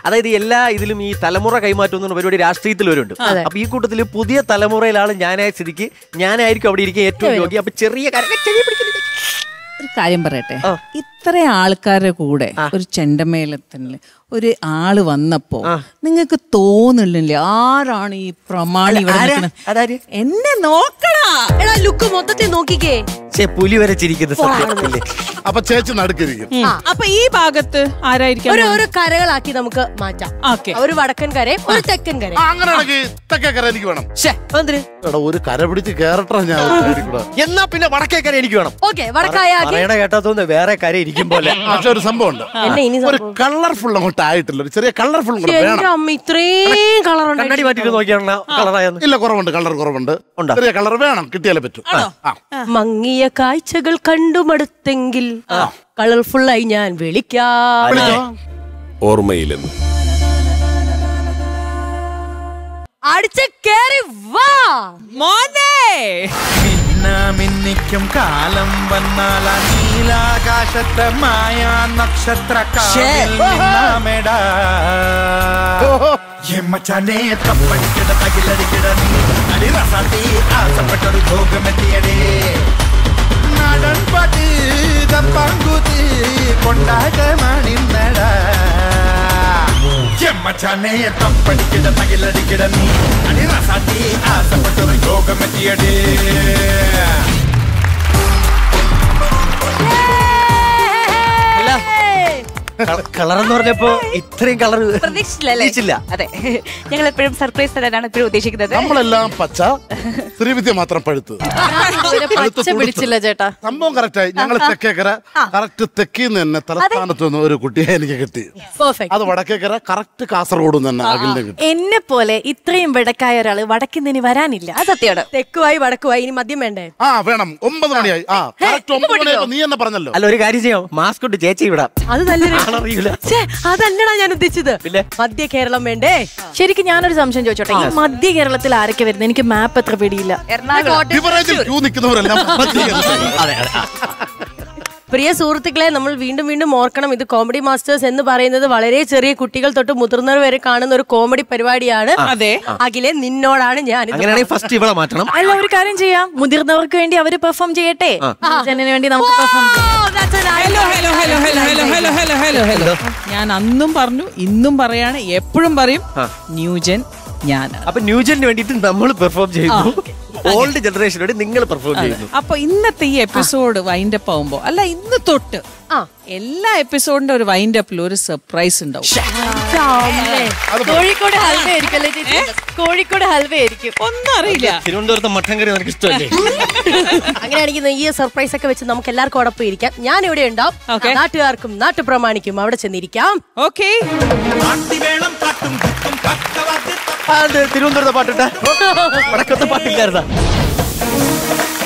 അതായത് എല്ലാ ഇതിലും ഈ തലമുറ കൈമാറ്റം എന്ന പരിപാടി രാഷ്ട്രീയത്തിൽ വരുന്നുണ്ട് അപ്പൊ ഈ കൂട്ടത്തിൽ പുതിയ തലമുറയിലാണ് ഞാനായ സ്ഥിതിക്ക് ഞാനായിരിക്കും അവിടെ ഇരിക്കാൻ ഏറ്റവും യോഗ്യ അപ്പൊ ചെറിയ കാര്യങ്ങൾ ചെവി പിടിക്കുന്നത് ഒരു കാര്യം പറയട്ടെ ആ. ഇത്ര ആൾക്കാരുടെ കൂടെ ഒരു ചെണ്ടമേളത്തിന് ഒരു ആള് വന്നപ്പോ നിങ്ങൾക്ക് തോന്നില്ലേ ആരാണ് ഈ പ്രമാണി ഇവിടെ ആരാ? നിൽക്കുന്നത്? അതാര്? എന്നെ നോക്കടാ എടാ ലുക്ക് മൊത്തത്തിൽ നോക്കിക്കേ ചേ പുലി വരെ ചിരിക്കുന്ന സത്യത്തില് അപ്പൊ ചേച്ചി നടുക്കിരിക്കും അപ്പൊ ഈ ഭാഗത്ത് ആരായിരിക്കും ഒരു ഒരു കരകളാക്കി നമുക്ക് മാറ്റാം ഓക്കെ ഒരു വടക്കൻ കരയും ഒരു തെക്കൻ കരയും ആ, അങ്ങനെയാണെങ്കിൽ തെക്കേക്കര എനിക്ക് വേണം ശ്ശേ, എന്തിന്? എടാ ഒരു കര പിടിച്ച് കേറട്ടാ ഞാൻ സൈഡിൽ എന്നാ പിന്നെ വടക്കേക്കര എനിക്ക് വേണം ഓക്കെ വടക്കായ പറയണ കേട്ടാ തോന്നുന്നു വേറെ കര ഇരിക്കും പോലെ പക്ഷെ ഒരു സംഭവം ഉണ്ട് എന്നെ ഇനി ഒരു കളർഫുൾ അങ്ങോട്ട് ആയിട്ടില്ല ഒരു ചെറിയ കളർഫുൾ കൂടെ എന്റെ വേണം അമ്മ ഇത്രയും കളർ കണ്ണാടി മാറ്റിട്ട് നോക്കിയാണ് കളറായെന്ന് ഇല്ല കുറവുണ്ട് കളർ കുറവുണ്ട് ഉണ്ടോ? ചെറിയ കളർ വേണം കിട്ടിയാലേ പറ്റൂ ആ. മങ്ങിയ കാഴ്ചകൾ കണ്ടുമടുത്തെങ്കിൽ കളർഫുൾ ആയി ഞാൻ വിളിക്കാം വിളിച്ചോ? ഓർമ്മയിലെന്ന് അടിച്ച് കേറി വാ മോനെ മിന്നിക്കും കാലം വന്നാൽ ആ നീലാകാശത്തെ മായാ നക്ഷത്ര എമ്മച്ചാനെ തപ്പടിക്കിട തകിലടിക്കിട നീ അടിറസാത്തി ആസപ്പെട്ടൊരു ഭോഗമെത്തിയടേ നാടൻ പാട്ട് പങ്കുതി കൊണ്ടാകമാണിന്നട എമ്മച്ചാനെ തപ്പടിക്കിട തകിലടിക്കിട നീ അടിറസാത്തി ആസപ്പെട്ടൊരു ഭോഗമെത്തിയടേ കളർ എന്ന് പറഞ്ഞപ്പോ ഇത്രയും കളർ പ്രതീക്ഷിച്ചില്ലല്ലേ അതെ ഞങ്ങൾ എപ്പോഴും സർപ്രൈസ് തരാനാണ് എപ്പോഴും ഉദ്ദേശിക്കുന്നത് നമ്മളെല്ലാം പച്ച ശ്രീവിദ്യ മാത്രം പഴുത്ത് പച്ച പിടിച്ചില്ല ചേട്ടാ സംഭവം കറക്റ്റായി ഞങ്ങൾ തെക്കേക്കര കറക്റ്റ് തെക്കിന്ന് തന്നെ തലസ്ഥാനത്ത് നിന്ന് ഒരു കുട്ടിയെ എനിക്ക് കിട്ടി പെർഫെക്റ്റ് അത് വടക്കേക്കര കറക്റ്റ് കാസർഗോഡ് നിന്ന് തന്നെ അഖിലിനെ കിട്ടി എന്നെ പോലെ ഇത്രയും വെടക്കായ ഒരാള് വടക്കിന്ന് വരാനില്ല അത് സത്യമാണ് തെക്കുവായി വടക്കുവായി ഇനി മദ്യം വേണ്ടേ ആ വേണം ഒമ്പത് മണിയായി ആ കറക്റ്റ് ഒമ്പത് മണിയായപ്പോ നീ എന്നെ പറഞ്ഞല്ലോ അല്ല ഒരു കാര്യം ചെയ്യാം മാസ്ക് ഇട്ട് ചേച്ചി വിടാം അത് നല്ലൊരു അറിയൂല ഛേ, അതല്ലടാ ഞാൻ ഉദ്ദേശിച്ചത് പിന്നെ? മധ്യ കേരളം വേണ്ടേ ശരിക്കും ഞാനൊരു സംശയം ചോദിച്ചോട്ടെ ഈ മധ്യ കേരളത്തിൽ ആരൊക്കെ വരുന്നത് എനിക്ക് മാപ്പ് അത്ര പിടിയില്ല എറണാകുളം ബിവറേജിൽ ക്യൂ നിൽക്കുന്നവരെല്ലാം അതെ അതെ ആ. പ്രിയ സുഹൃത്തുക്കളെ നമ്മൾ വീണ്ടും വീണ്ടും ഓർക്കണം ഇത് കോമഡി മാസ്റ്റേഴ്സ് എന്ന് പറയുന്നത് വളരെ ചെറിയ കുട്ടികൾ തൊട്ട് മുതിർന്നവർ വരെ കാണുന്ന ഒരു കോമഡി പരിപാടിയാണ് അതെ അഖിലെ നിന്നോടാണ് ഞാൻ അങ്ങനെയാണെങ്കിൽ ഫസ്റ്റ് ഇവിടെ മാറ്റണം അല്ല ഒരു കാര്യം ചെയ്യാം മുതിർന്നവർക്ക് വേണ്ടി അവര് പെർഫോം ചെയ്യട്ടെ ജനന് വേണ്ടി നമുക്ക് പെർഫോം ചെയ്യാം hello hello hello hello hello hello hello hello hello ഞാൻ അന്നും പറഞ്ഞു ഇന്നും പറയാണ് എപ്പോഴും പറയും ന്യൂജൻ ഞാനാണ് അപ്പൊ ന്യൂജന് വേണ്ടിയിട്ട് നമ്മൾ പെർഫോം ചെയ്യുന്നു ഓൾഡ് ജനറേഷന് വേണ്ടി നിങ്ങൾ പെർഫോം ചെയ്യുന്നു അപ്പൊ ഇന്നത്തെ ഈ എപ്പിസോഡ് വൈൻഡപ്പ് ആവുമ്പോ അല്ല ഇന്ന് തൊട്ട് ആ. എല്ലാ എപ്പിസോഡിന്റെ ഒരു വൈൻഡപ്പിൽ ഒരു സർപ്രൈസ് ഉണ്ടാവും കോഴിക്കോട് ഹൽവ ആയിരിക്കും അല്ലേ ചേച്ചി കോഴിക്കോട് ഹൽവ ആയിരിക്കും ഒന്നും അറിയില്ല തിരുവനന്തപുരത്ത് മട്ടൻ കറി നിനക്ക് ഇഷ്ടമല്ലേ അങ്ങനെയാണെങ്കിൽ ഈ സർപ്രൈസ് ഒക്കെ വെച്ച് നമുക്ക് എല്ലാവർക്കും അവിടെ ഇരിക്കാം ഞാൻ ഇവിടെ ഉണ്ടാവും Okay. നാട്ടുകാർക്കും നാട്ടുപ്രമാണിക്കും അവിടെ ചെന്നിരിക്കാം ഓക്കെ വേണം പാട്ടും കുത്തും കക്കവാദ്യം തിരുവനന്തപുരത്തെ പാട്ടിട്ട വടക്കത്തെ പാട്ടില്ലായിരുന്ന